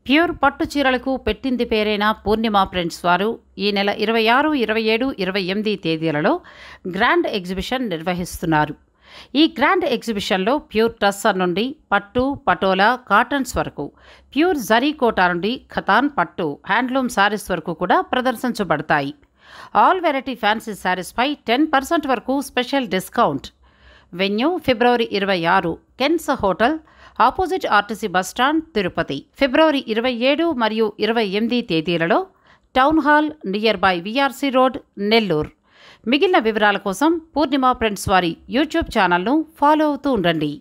pure పట్టు చీరలకు పెట్టింది పేరైన పూర్ణిమ ప్రింట్స్ వారు ఈ నెల ఇరవై ఆరు ఇరవై ఏడు ఇరవై ఎనిమిది తేదీలలో గ్రాండ్ ఎగ్జిబిషన్ నిర్వహిస్తున్నారు ఈ గ్రాండ్ ఎగ్జిబిషన్లో ప్యూర్ టస్సర్ నుండి పట్టు పటోలా కాటన్స్ వరకు ప్యూర్ జరీ కోటా నుండి ఖతాన్ పట్టు హ్యాండ్లూమ్ శారీస్ వరకు కూడా ప్రదర్శించబడతాయి ఆల్ వెరైటీ ఫ్యాన్సీ శారీస్పై టెన్ పర్సెంట్ వరకు స్పెషల్ డిస్కౌంట్ వెన్యూ ఫిబ్రవరి ఇరవై ఆరు కెన్స్ hotel opposite RTC bus stand Tirupati February ఇరవై ఏడు మరియు ఇరవై ఎనిమిది తేదీలలో town hall near by VRC road Nellore మిగిలిన వివరాల కోసం పూర్ణిమ ఫ్రెండ్స్ వారి యూట్యూబ్ ఛానల్ను ఫాలో అవుతూ ఉండండి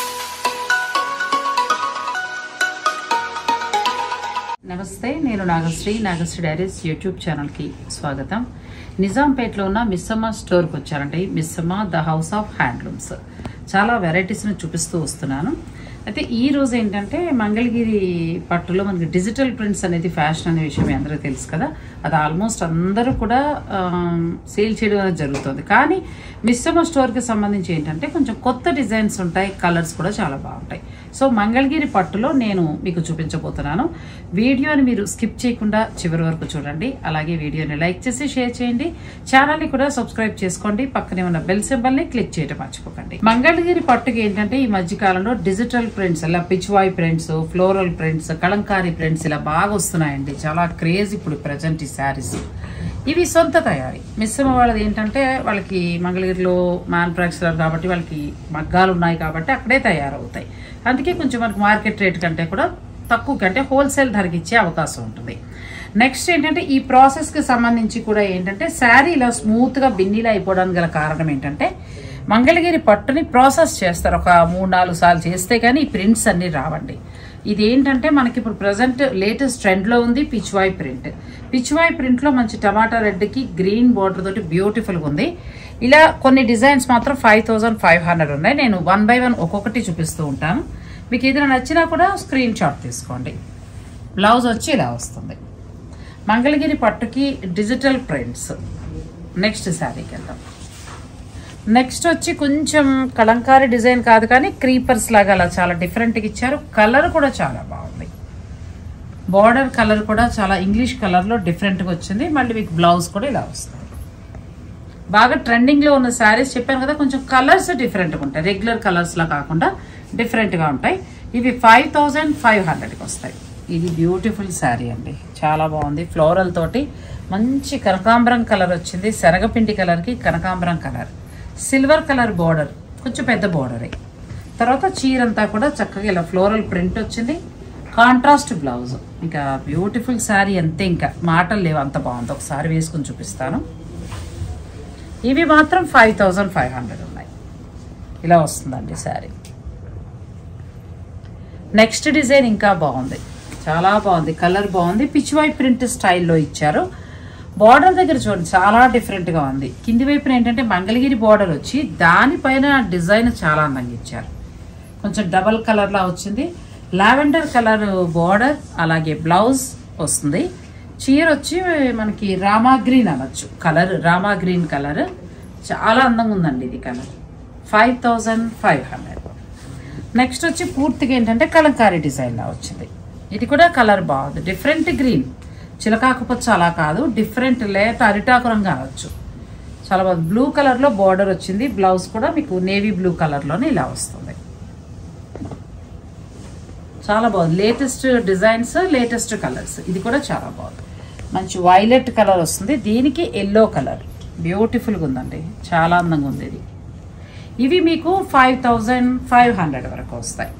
నమస్తే నేను నాగశ్రీ నాగశ్రీ డైరీస్ యూట్యూబ్ ఛానల్కి స్వాగతం నిజాంపేటలో ఉన్న మిస్సమ్మ స్టోర్కి వచ్చారండి Missamma the house of handlooms చాలా వెరైటీస్ని చూపిస్తూ వస్తున్నాను అయితే ఈ రోజు ఏంటంటే మంగళగిరి పట్టులో మనకి డిజిటల్ ప్రింట్స్ అనేది ఫ్యాషన్ అనే విషయం మీ అందరికీ తెలుసు కదా అది ఆల్మోస్ట్ అందరూ కూడా సేల్ చేయడం అనేది జరుగుతుంది కానీ మిస్సమ్మ స్టోర్కి సంబంధించి ఏంటంటే కొంచెం కొత్త డిజైన్స్ ఉంటాయి కలర్స్ కూడా చాలా బాగుంటాయి సో మంగళగిరి పట్టులో నేను మీకు చూపించబోతున్నాను వీడియోని మీరు స్కిప్ చేయకుండా చివరి వరకు చూడండి అలాగే వీడియోని లైక్ చేసి షేర్ చేయండి ఛానల్ని కూడా సబ్స్క్రైబ్ చేసుకోండి పక్కనే ఉన్న బెల్ సింబల్ని క్లిక్ చేయడం మర్చిపోకండి మంగళగిరి పట్టుకి ఏంటంటే ఈ మధ్య కాలంలో డిజిటల్ ప్రింట్స్ ఇలా pichwai prints floral prints kalamkari prints ఇలా బాగా వస్తున్నాయండి చాలా క్రేజ్ ఇప్పుడు ప్రజెంట్ ఈ శారీస్ ఇవి సొంత తయారీ మిశ్రమ వాళ్ళది ఏంటంటే వాళ్ళకి మంగళగిరిలో మ్యానుఫ్యాక్చరర్ కాబట్టి వాళ్ళకి మగ్గాలు ఉన్నాయి కాబట్టి అక్కడే తయారవుతాయి అందుకే కొంచెం మనకు మార్కెట్ రేట్ కంటే కూడా తక్కువ కంటే హోల్సేల్ ధరకి ఇచ్చే అవకాశం ఉంటుంది నెక్స్ట్ ఏంటంటే ఈ ప్రాసెస్కి సంబంధించి కూడా ఏంటంటే శారీ ఇలా స్మూత్గా బిన్నీలా అయిపోవడానికి గల కారణం ఏంటంటే మంగళగిరి పట్టుని ప్రాసెస్ చేస్తారు ఒక మూడు నాలుగు సార్లు చేస్తే కానీ ఈ ప్రింట్స్ అన్నీ రావండి ఇది ఏంటంటే మనకి ఇప్పుడు ప్రజెంట్ లేటెస్ట్ ట్రెండ్లో ఉంది పిచ్వాయ్ ప్రింట్ పిచ్వాయ్ ప్రింట్లో మంచి టమాటా రెడ్కి గ్రీన్ బార్డర్ తోటి బ్యూటిఫుల్గా ఉంది ఇలా కొన్ని డిజైన్స్ మాత్రం ఫైవ్ థౌజండ్ ఫైవ్ హండ్రెడ్ ఉన్నాయి నేను వన్ బై వన్ ఒక్కొక్కటి చూపిస్తూ ఉంటాను మీకు ఏదైనా నచ్చినా కూడా స్క్రీన్ షాట్ తీసుకోండి బ్లౌజ్ వచ్చి ఇలా వస్తుంది మంగళగిరి పట్టుకి డిజిటల్ ప్రింట్స్ నెక్స్ట్ శారీకి వెళ్దాం నెక్స్ట్ వచ్చి కొంచెం కలంకారీ డిజైన్ కాదు కానీ క్రీపర్స్ లాగా అలా చాలా డిఫరెంట్గా ఇచ్చారు కలర్ కూడా చాలా బాగుంది బార్డర్ కలర్ కూడా చాలా ఇంగ్లీష్ కలర్లో డిఫరెంట్గా వచ్చింది మళ్ళీ మీకు బ్లౌజ్ కూడా ఇలా వస్తుంది బాగా ట్రెండింగ్లో ఉన్న శారీస్ చెప్పాను కదా కొంచెం కలర్స్ డిఫరెంట్గా ఉంటాయి రెగ్యులర్ కలర్స్లా కాకుండా డిఫరెంట్గా ఉంటాయి ఇవి ఫైవ్ థౌజండ్ ఫైవ్ హండ్రెడ్కి వస్తాయి ఇది బ్యూటిఫుల్ శారీ అండి చాలా బాగుంది ఫ్లోరల్ తోటి మంచి కనకాంబరం కలర్ వచ్చింది శనగపిండి కలర్కి కనకాంబరం కలర్ సిల్వర్ కలర్ బార్డర్ కొంచెం పెద్ద బార్డరే తర్వాత చీర అంతా కూడా చక్కగా ఇలా ఫ్లోరల్ ప్రింట్ వచ్చింది కాంట్రాస్ట్ బ్లౌజ్ ఇంకా బ్యూటిఫుల్ శారీ అంతే ఇంకా మాటలు లేవు అంత బాగుంది ఒకసారి వేసుకుని చూపిస్తాను ఇవి మాత్రం ఫైవ్ థౌజండ్ ఫైవ్ హండ్రెడ్ ఉన్నాయి ఇలా వస్తుందండి శారీ నెక్స్ట్ డిజైన్ ఇంకా బాగుంది చాలా బాగుంది కలర్ బాగుంది పిచ్చివై ప్రింట్ స్టైల్లో ఇచ్చారు బార్డర్ దగ్గర చూడండి చాలా డిఫరెంట్గా ఉంది కింది వైపున ఏంటంటే మంగళగిరి బార్డర్ వచ్చి దానిపైన డిజైన్ చాలా అందంగా ఇచ్చారు కొంచెం డబల్ కలర్లా వచ్చింది లావెండర్ కలర్ బార్డర్ అలాగే బ్లౌజ్ వస్తుంది చీర వచ్చి మనకి రామా గ్రీన్ అనొచ్చు కలర్ రామా గ్రీన్ కలర్ చాలా అందంగా ఉందండి ఇది colour five thousand five hundred next వచ్చి పూర్తిగా ఏంటంటే కలంకారీ డిజైన్లా వచ్చింది ఇది కూడా కలర్ బాగుంది డిఫరెంట్ గ్రీన్ చిలకాకుపచ్చ అలా కాదు డిఫరెంట్ లేత అరిటాకు రంగు అనొచ్చు చాలా బాగుంది బ్లూ కలర్లో బార్డర్ వచ్చింది బ్లౌజ్ కూడా మీకు నేవీ బ్లూ కలర్లోనే ఇలా వస్తుంది చాలా బాగుంది లేటెస్ట్ డిజైన్స్ లేటెస్ట్ కలర్స్ ఇది కూడా చాలా బాగుంది మంచి వైలెట్ కలర్ వస్తుంది దీనికి ఎల్లో కలర్ బ్యూటిఫుల్గా ఉందండి చాలా అందంగా ఉంది ఇది ఇవి మీకు ఫైవ్ థౌజండ్ ఫైవ్ హండ్రెడ్ వరకు వస్తాయి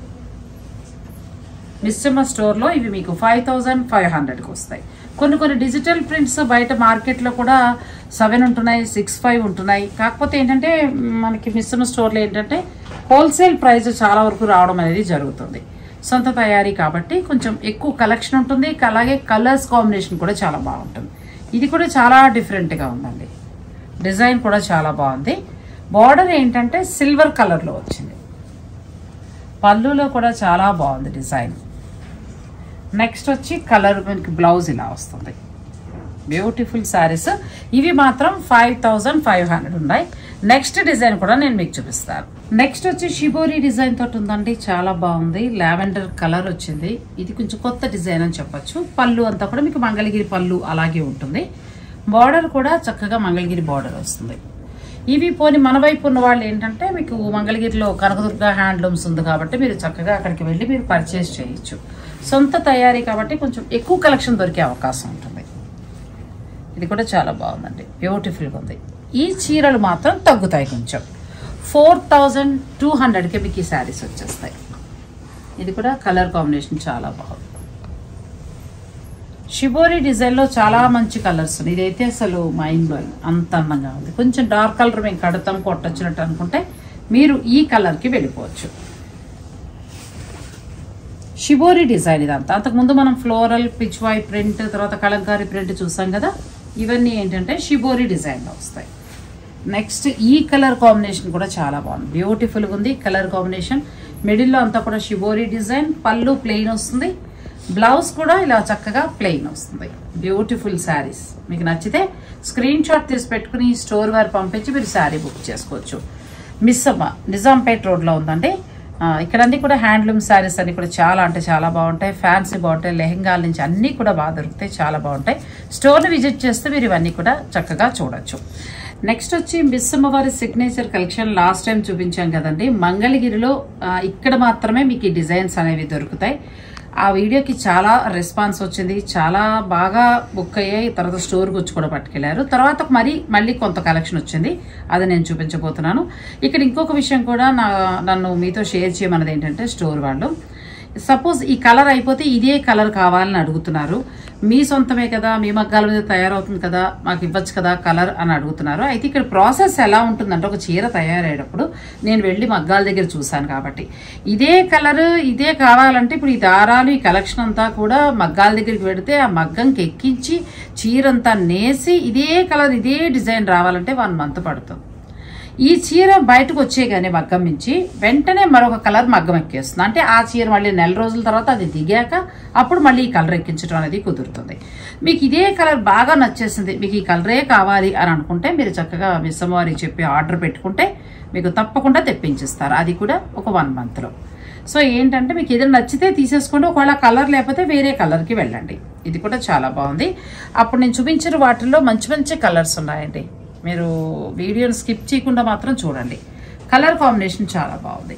మిస్టమ స్టోర్లో ఇవి మీకు ఫైవ్ థౌజండ్ ఫైవ్ హండ్రెడ్కి వస్తాయి కొన్ని కొన్ని డిజిటల్ ప్రింట్స్ బయట మార్కెట్లో కూడా సెవెన్ ఉంటున్నాయి సిక్స్ ఫైవ్ ఉంటున్నాయి కాకపోతే ఏంటంటే మనకి మిస్టమ స్టోర్లో ఏంటంటే హోల్సేల్ ప్రైస్ చాలా వరకు రావడం అనేది జరుగుతుంది సొంత తయారీ కాబట్టి కొంచెం ఎక్కువ కలెక్షన్ ఉంటుంది అలాగే కలర్స్ కాంబినేషన్ కూడా చాలా బాగుంటుంది ఇది కూడా చాలా డిఫరెంట్గా ఉందండి డిజైన్ కూడా చాలా బాగుంది బార్డర్ ఏంటంటే సిల్వర్ కలర్లో వచ్చింది పళ్ళులో కూడా చాలా బాగుంది డిజైన్ నెక్స్ట్ వచ్చి కలర్ మనకి బ్లౌజ్ ఇలా వస్తుంది బ్యూటిఫుల్ శారీస్ ఇవి మాత్రం ఫైవ్ థౌజండ్ ఫైవ్ హండ్రెడ్ ఉన్నాయి నెక్స్ట్ డిజైన్ కూడా నేను మీకు చూపిస్తాను నెక్స్ట్ వచ్చి షిబోరి డిజైన్ తోటి ఉందండి చాలా బాగుంది లావెండర్ కలర్ వచ్చింది ఇది కొంచెం కొత్త డిజైన్ అని చెప్పొచ్చు పళ్ళు అంతా కూడా మీకు మంగళగిరి పళ్ళు అలాగే ఉంటుంది బార్డర్ కూడా చక్కగా మంగళగిరి బార్డర్ వస్తుంది ఇవి పోని మన వైపు ఉన్న వాళ్ళు ఏంటంటే మీకు మంగళగిరిలో కనకదుర్గ హ్యాండ్లూమ్స్ ఉంది కాబట్టి మీరు చక్కగా అక్కడికి వెళ్ళి మీరు పర్చేస్ చేయొచ్చు సొంత తయారీ కాబట్టి కొంచెం ఎక్కువ కలెక్షన్ దొరికే అవకాశం ఉంటుంది ఇది కూడా చాలా బాగుందండి బ్యూటిఫుల్గా ఉంది ఈ చీరలు మాత్రం తగ్గుతాయి కొంచెం ఫోర్ థౌజండ్ టూ హండ్రెడ్కి మీకు ఈ శారీస్ వచ్చేస్తాయి ఇది కూడా కలర్ కాంబినేషన్ చాలా బాగుంది షిబోరి డిజైన్లో చాలా మంచి కలర్స్ ఉన్నాయి ఇదైతే అసలు మైండ్ బ్లోయింగ్ అంత అందంగా ఉంది కొంచెం డార్క్ కలర్ మేము కడతాం కొట్టొచ్చినట్టు అనుకుంటే మీరు ఈ కలర్కి వెళ్ళిపోవచ్చు షిబోరి డిజైన్ ఇదంతా అంతకుముందు మనం ఫ్లోరల్ పిచ్వాయ్ ప్రింట్ తర్వాత కలంకారీ ప్రింట్ చూసాం కదా ఇవన్నీ ఏంటంటే షిబోరి డిజైన్లో వస్తాయి నెక్స్ట్ ఈ కలర్ కాంబినేషన్ కూడా చాలా బాగుంది బ్యూటిఫుల్గా ఉంది కలర్ కాంబినేషన్ మిడిల్లో అంతా కూడా షిబోరి డిజైన్ పళ్ళు ప్లెయిన్ వస్తుంది బ్లౌజ్ కూడా ఇలా చక్కగా ప్లెయిన్ వస్తుంది బ్యూటిఫుల్ శారీస్ మీకు నచ్చితే స్క్రీన్ షాట్ తీసి పెట్టుకుని స్టోర్ వారు పంపించి మీరు శారీ బుక్ చేసుకోవచ్చు మిస్ అమ్మ నిజాంపేట్ రోడ్లో ఉందండి ఆ, ఇక్కడ అన్ని కూడా హ్యాండ్లూమ్ శారీస్ అన్ని కూడా చాలా అంటే చాలా బాగుంటాయి ఫ్యాన్సీ బాగుంటాయి లెహంగాల నుంచి అన్నీ కూడా బాగా దొరుకుతాయి చాలా బాగుంటాయి స్టోర్ని విజిట్ చేస్తే మీరు ఇవన్నీ కూడా చక్కగా చూడొచ్చు నెక్స్ట్ వచ్చి మిస్ అమ్మవారి సిగ్నేచర్ కలెక్షన్ లాస్ట్ టైం చూపించాం కదండి మంగళగిరిలో ఆ, ఇక్కడ మాత్రమే మీకు ఈ డిజైన్స్ అనేవి దొరుకుతాయి ఆ వీడియోకి చాలా రెస్పాన్స్ వచ్చింది చాలా బాగా బుక్ అయ్యాయి తర్వాత స్టోర్కి వచ్చి కూడా పట్టుకెళ్లారు తర్వాత మరి మళ్ళీ కొంత కలెక్షన్ వచ్చింది అది నేను చూపించబోతున్నాను ఇక్కడ ఇంకొక విషయం కూడా నా నన్ను మీతో షేర్ చేయమన్నది ఏంటంటే స్టోర్ వాళ్ళు సపోజ్ ఈ కలర్ అయిపోతే ఇదే కలర్ కావాలని అడుగుతున్నారు మీ సొంతమే కదా మీ మగ్గాల మీద తయారవుతుంది కదా మాకు ఇవ్వచ్చు కదా కలర్ అని అడుగుతున్నారు అయితే ఇక్కడ ప్రాసెస్ ఎలా ఉంటుందంటే ఒక చీర తయారయ్యేటప్పుడు నేను వెళ్ళి మగ్గాల దగ్గర చూశాను కాబట్టి ఇదే కలర్ ఇదే కావాలంటే ఇప్పుడు ఈ దారాలు ఈ కలెక్షన్ అంతా కూడా మగ్గాల దగ్గరికి పెడితే ఆ మగ్గంకి ఎక్కించి చీరంతా నేసి ఇదే కలర్ ఇదే డిజైన్ రావాలంటే వన్ మంత్ పడుతుంది ఈ చీర బయటకు వచ్చేగానే మగ్గం నుంచి వెంటనే మరొక కలర్ మగ్గం ఎక్కేస్తుంది అంటే ఆ చీర మళ్ళీ నెల రోజుల తర్వాత అది దిగాక అప్పుడు మళ్ళీ ఈ కలర్ ఎక్కించడం అనేది కుదురుతుంది మీకు ఇదే కలర్ బాగా నచ్చేసింది మీకు ఈ కలరే కావాలి అని అనుకుంటే మీరు చక్కగా మిస్సమ్మవారికి చెప్పి ఆర్డర్ పెట్టుకుంటే మీకు తప్పకుండా తెప్పించిస్తారు అది కూడా ఒక వన్ మంత్లో సో ఏంటంటే మీకు ఏదైనా నచ్చితే తీసేసుకోండి ఒకవేళ కలర్ లేకపోతే వేరే కలర్కి వెళ్ళండి ఇది కూడా చాలా బాగుంది అప్పుడు నేను చూపించిన వాటిల్లో మంచి మంచి కలర్స్ ఉన్నాయండి మీరు వీడియోని స్కిప్ చేయకుండా మాత్రం చూడండి కలర్ కాంబినేషన్ చాలా బాగుంది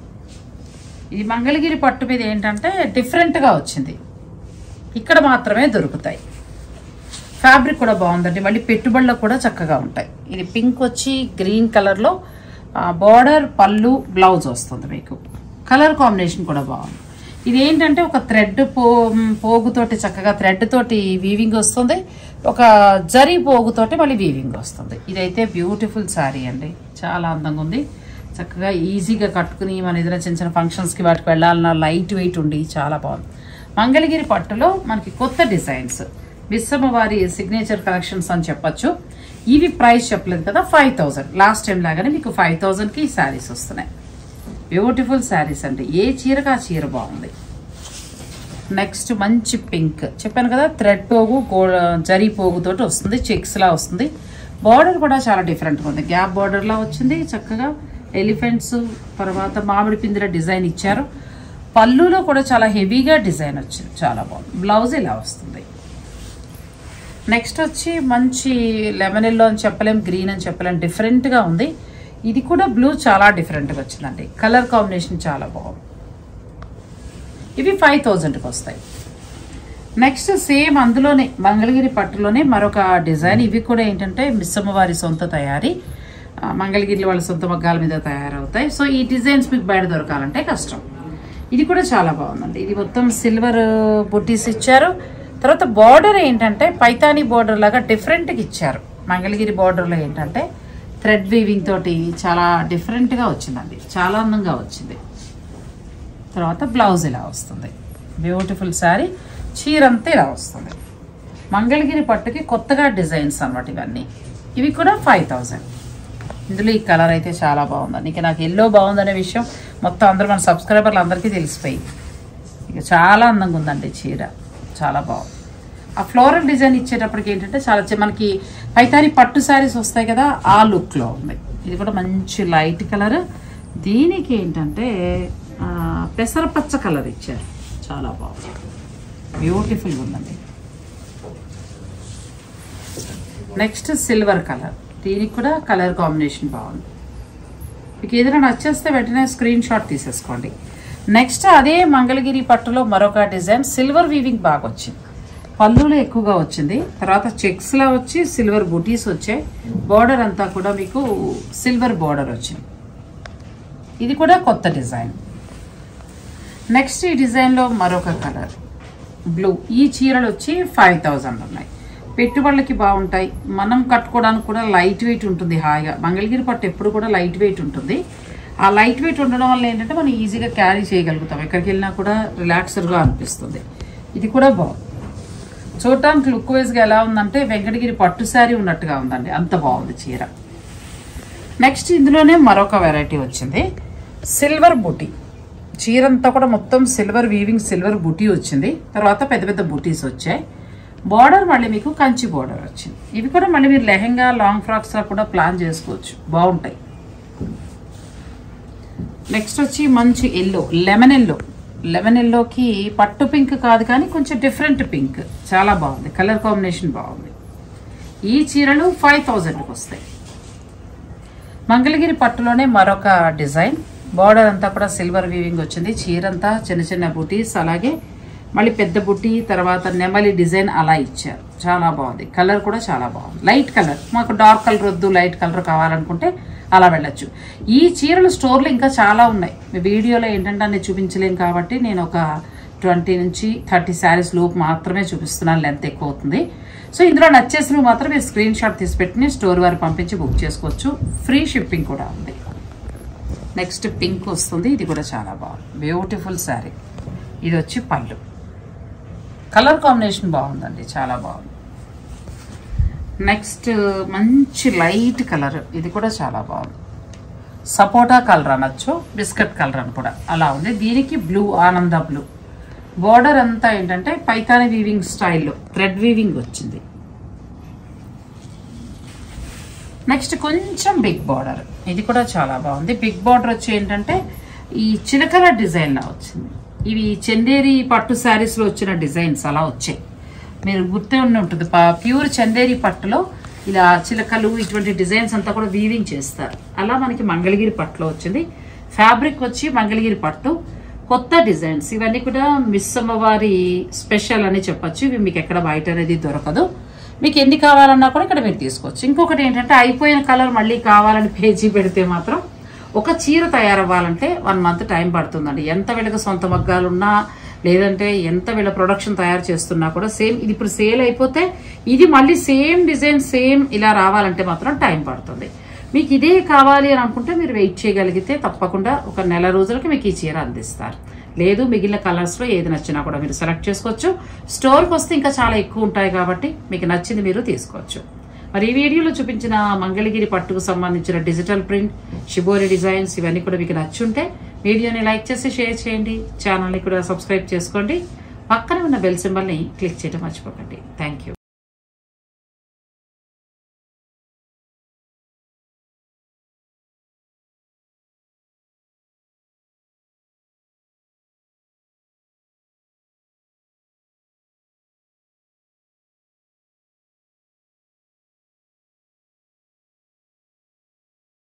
ఇది మంగళగిరి పట్టు మీద ఏంటంటే డిఫరెంట్గా వచ్చింది ఇక్కడ మాత్రమే దొరుకుతాయి ఫ్యాబ్రిక్ కూడా బాగుందండి మళ్ళీ పెట్టుబడులకు కూడా చక్కగా ఉంటాయి ఇది పింక్ వచ్చి గ్రీన్ కలర్లో బార్డర్ పళ్ళు బ్లౌజ్ వస్తుంది మీకు కలర్ కాంబినేషన్ కూడా బాగుంది ఇది ఏంటంటే ఒక థ్రెడ్ పో పోగుతోటి చక్కగా థ్రెడ్ తోటి వీవింగ్ వస్తుంది ఒక జరీ పోగుతోటి మళ్ళీ వీవింగ్ వస్తుంది ఇదైతే బ్యూటిఫుల్ శారీ అండి చాలా అందంగా ఉంది చక్కగా ఈజీగా కట్టుకుని మన ఏదైనా చిన్న చిన్న ఫంక్షన్స్కి వాటికి వెళ్ళాలన్నా లైట్ వెయిట్ ఉండి చాలా బాగుంది మంగళగిరి పట్టులో మనకి కొత్త డిజైన్స్ మిస్సమ్మ వారి సిగ్నేచర్ కలెక్షన్స్ అని చెప్పొచ్చు ఇవి ప్రైస్ చెప్పలేదు కదా ఫైవ్ థౌజండ్ లాస్ట్ టైం లాగానే మీకు ఫైవ్ థౌజండ్కి ఈ శారీస్ వస్తున్నాయి బ్యూటిఫుల్ శారీస్ అండి ఏ చీరకు ఆ చీర బాగుంది నెక్స్ట్ మంచి పింక్ చెప్పాను కదా థ్రెడ్ పోగు గో జరీ పోగుతోటి వస్తుంది చెక్స్ లా వస్తుంది బార్డర్ కూడా చాలా డిఫరెంట్గా ఉంది గ్యాప్ బార్డర్ లా వచ్చింది చక్కగా ఎలిఫెంట్స్ తర్వాత మామిడి పిందిర డిజైన్ ఇచ్చారు పళ్ళులో కూడా చాలా హెవీగా డిజైన్ వచ్చింది చాలా బాగుంది బ్లౌజ్ ఇలా వస్తుంది నెక్స్ట్ వచ్చి మంచి లెమన్ ఎల్లో అని చెప్పలేం గ్రీన్ అని చెప్పలేం డిఫరెంట్గా ఉంది ఇది కూడా బ్లూ చాలా డిఫరెంట్గా వచ్చిందండి కలర్ కాంబినేషన్ చాలా బాగుంది ఇవి ఫైవ్ థౌజండ్కి వస్తాయి నెక్స్ట్ సేమ్ అందులోనే మంగళగిరి పట్టులోనే మరొక డిజైన్ ఇవి కూడా ఏంటంటే మిస్సమ్మ వారి సొంత తయారీ ఆ, మంగళగిరి వాళ్ళ సొంత మగ్గాల మీద తయారవుతాయి సో ఈ డిజైన్స్ మీకు బయట దొరకాలంటే కష్టం ఇది కూడా చాలా బాగుందండి ఇది మొత్తం సిల్వర్ బుట్టీస్ ఇచ్చారు తర్వాత బార్డర్ ఏంటంటే పైతానీ బార్డర్ లాగా డిఫరెంట్గా ఇచ్చారు మంగళగిరి బార్డర్లో ఏంటంటే థ్రెడ్ వీవింగ్ తోటి చాలా డిఫరెంట్గా వచ్చిందండి చాలా అందంగా వచ్చింది తర్వాత బ్లౌజ్ ఇలా వస్తుంది బ్యూటిఫుల్ శారీ చీర అంతా ఇలా వస్తుంది మంగళగిరి పట్టుకి కొత్తగా డిజైన్స్ అన్నమాట ఇవన్నీ ఇవి కూడా ఫైవ్ థౌజండ్ ఇందులో ఈ కలర్ అయితే చాలా బాగుందండి ఇక నాకు ఎల్లో బాగుందనే విషయం మొత్తం అందరూ మన సబ్స్క్రైబర్లు అందరికీ తెలిసిపోయింది ఇక చాలా అందంగా ఉందండి చీర చాలా బాగుంది ఆ ఫ్లోరల్ డిజైన్ ఇచ్చేటప్పటికి ఏంటంటే చాలా చి- మనకి పైతాని పట్టు శారీస్ వస్తాయి కదా ఆ లుక్లో ఉంది ఇది కూడా మంచి లైట్ కలర్ దీనికి ఏంటంటే ఆ, పెసరపచ్చ కలర్ ఇచ్చారు చాలా బాగుంది బ్యూటిఫుల్గా ఉందండి నెక్స్ట్ సిల్వర్ కలర్ దీనికి కూడా కలర్ కాంబినేషన్ బాగుంది మీకు ఏదైనా నచ్చేస్తే వెంటనే స్క్రీన్ షాట్ తీసేసుకోండి నెక్స్ట్ అదే మంగళగిరి పట్టులో మరొక డిజైన్ సిల్వర్ వీవింగ్ బాగా వచ్చింది పళ్ళులో ఎక్కువగా వచ్చింది తర్వాత చెక్స్లా వచ్చి సిల్వర్ బుటీస్ వచ్చాయి బార్డర్ అంతా కూడా మీకు సిల్వర్ బార్డర్ వచ్చింది ఇది కూడా కొత్త డిజైన్ నెక్స్ట్ ఈ డిజైన్లో మరొక కలర్ బ్లూ ఈ చీరలు వచ్చి ఫైవ్ థౌజండ్ ఉన్నాయి పెట్టుబడులకి బాగుంటాయి మనం కట్టుకోవడానికి కూడా లైట్ వెయిట్ ఉంటుంది హాయిగా మంగళగిరి పట్టు ఎప్పుడు కూడా లైట్ వెయిట్ ఉంటుంది ఆ లైట్ వెయిట్ ఉండడం వల్ల ఏంటంటే మనం ఈజీగా క్యారీ చేయగలుగుతాం ఎక్కడికి వెళ్ళినా కూడా రిలాక్స్డ్గా అనిపిస్తుంది ఇది కూడా బాగుంది చూడటానికి లుక్ వైజ్గా ఎలా ఉందంటే వెంకటగిరి పట్టు శారీ ఉన్నట్టుగా ఉందండి అంత బాగుంది చీర నెక్స్ట్ ఇందులోనే మరొక వెరైటీ వచ్చింది సిల్వర్ బుటీ చీర అంతా కూడా మొత్తం సిల్వర్ వీవింగ్ సిల్వర్ బుటీ వచ్చింది తర్వాత పెద్ద పెద్ద బుటీస్ వచ్చాయి బార్డర్ మళ్ళీ మీకు కంచి బార్డర్ వచ్చింది ఇవి కూడా మళ్ళీ మీరు లెహెంగా లాంగ్ ఫ్రాక్స్ లా కూడా ప్లాన్ చేసుకోవచ్చు బాగుంటాయి నెక్స్ట్ వచ్చి మంచి ఎల్లో లెమన్ ఎల్లో లెమన్ ఎల్లోకి పట్టు పింక్ కాదు కానీ కొంచెం డిఫరెంట్ పింక్ చాలా బాగుంది కలర్ కాంబినేషన్ బాగుంది ఈ చీరలు ఫైవ్ థౌజండ్కి వస్తాయి మంగళగిరి పట్టులోనే మరొక డిజైన్ బార్డర్ అంతా కూడా సిల్వర్ వీవింగ్ వచ్చింది చీర అంతా చిన్న చిన్న బుటీస్ అలాగే మళ్ళీ పెద్ద బుటీ తర్వాత నెమలి డిజైన్ అలా ఇచ్చారు చాలా బాగుంది కలర్ కూడా చాలా బాగుంది లైట్ కలర్ మాకు డార్క్ కలర్ వద్దు లైట్ కలర్ కావాలనుకుంటే అలా వెళ్ళొచ్చు ఈ చీరలు స్టోర్లో ఇంకా చాలా ఉన్నాయి మీ వీడియోలో ఏంటంటే అన్ని చూపించలేం కాబట్టి నేను ఒక ట్వంటీ నుంచి థర్టీ శారీస్ లోపు మాత్రమే చూపిస్తున్నాను లెంత్ ఎక్కువ అవుతుంది సో ఇందులో నచ్చేసినవి మాత్రం మీరు స్క్రీన్ షాట్ తీసి పెట్టుకుని స్టోర్ వారు పంపించి బుక్ చేసుకోవచ్చు ఫ్రీ షిప్పింగ్ కూడా ఉంది నెక్స్ట్ పింక్ వస్తుంది ఇది కూడా చాలా బాగుంది బ్యూటిఫుల్ శారీ ఇది వచ్చి పళ్ళు కలర్ కాంబినేషన్ బాగుందండి చాలా బాగుంది నెక్స్ట్ మంచి లైట్ కలర్ ఇది కూడా చాలా బాగుంది సపోటా కలర్ అనొచ్చు బిస్కెట్ కలర్ అని కూడా అలా ఉంది దీనికి బ్లూ ఆనంద బ్లూ బార్డర్ అంతా ఏంటంటే పైతాని వీవింగ్ స్టైల్లో థ్రెడ్ వీవింగ్ వచ్చింది నెక్స్ట్ కొంచెం బిగ్ బార్డర్ ఇది కూడా చాలా బాగుంది బిగ్ బార్డర్ వచ్చి ఏంటంటే ఈ చిలకల డిజైన్ లా వచ్చింది ఇవి చందేరి పట్టు శారీస్ లో వచ్చిన డిజైన్స్ అలా వచ్చాయి మీరు గుర్తే ఉండి ఉంటుంది ప- ప్యూర్ చందేరి పట్టులో ఇలా చిలకలు ఇటువంటి డిజైన్స్ అంతా కూడా వీవింగ్ చేస్తారు అలా మనకి మంగళగిరి పట్టులో వచ్చింది ఫ్యాబ్రిక్ వచ్చి మంగళగిరి పట్టు కొత్త డిజైన్స్ ఇవన్నీ కూడా మిస్ అమ్మవారి స్పెషల్ అని చెప్పొచ్చు ఇవి మీకు ఎక్కడ బయట అనేది దొరకదు మీకు ఎన్ని కావాలన్నా కూడా ఇక్కడ మీరు తీసుకోవచ్చు ఇంకొకటి ఏంటంటే అయిపోయిన కలర్ మళ్ళీ కావాలని పేజీ పెడితే మాత్రం ఒక చీర తయారవ్వాలంటే వన్ మంత్ టైం పడుతుందండి ఎంత వీళ్ళకి సొంత మగ్గాలున్నా లేదంటే ఎంత వీళ్ళ ప్రొడక్షన్ తయారు చేస్తున్నా కూడా సేమ్ ఇది ఇప్పుడు సేల్ అయిపోతే ఇది మళ్ళీ సేమ్ డిజైన్ సేమ్ ఇలా రావాలంటే మాత్రం టైం పడుతుంది మీకు ఇదే కావాలి అని అనుకుంటే మీరు వెయిట్ చేయగలిగితే తప్పకుండా ఒక నెల రోజులకి మీకు ఈ చీర అందిస్తారు లేదు మిగిలిన కలర్స్ లో ఏది నచ్చినా కూడా మీరు సెలెక్ట్ చేసుకోవచ్చు స్టోర్కి వస్తే ఇంకా చాలా ఎక్కువ ఉంటాయి కాబట్టి మీకు నచ్చింది మీరు తీసుకోవచ్చు మరి ఈ వీడియోలో చూపించిన మంగళగిరి పట్టుకు సంబంధించిన డిజిటల్ ప్రింట్ షిబోరి డిజైన్స్ ఇవన్నీ కూడా మీకు నచ్చుంటే వీడియోని లైక్ చేసి షేర్ చేయండి ఛానల్ని కూడా సబ్స్క్రైబ్ చేసుకోండి పక్కన ఉన్న బెల్ సింబల్ని క్లిక్ చేయడం మర్చిపోకండి థ్యాంక్ యూ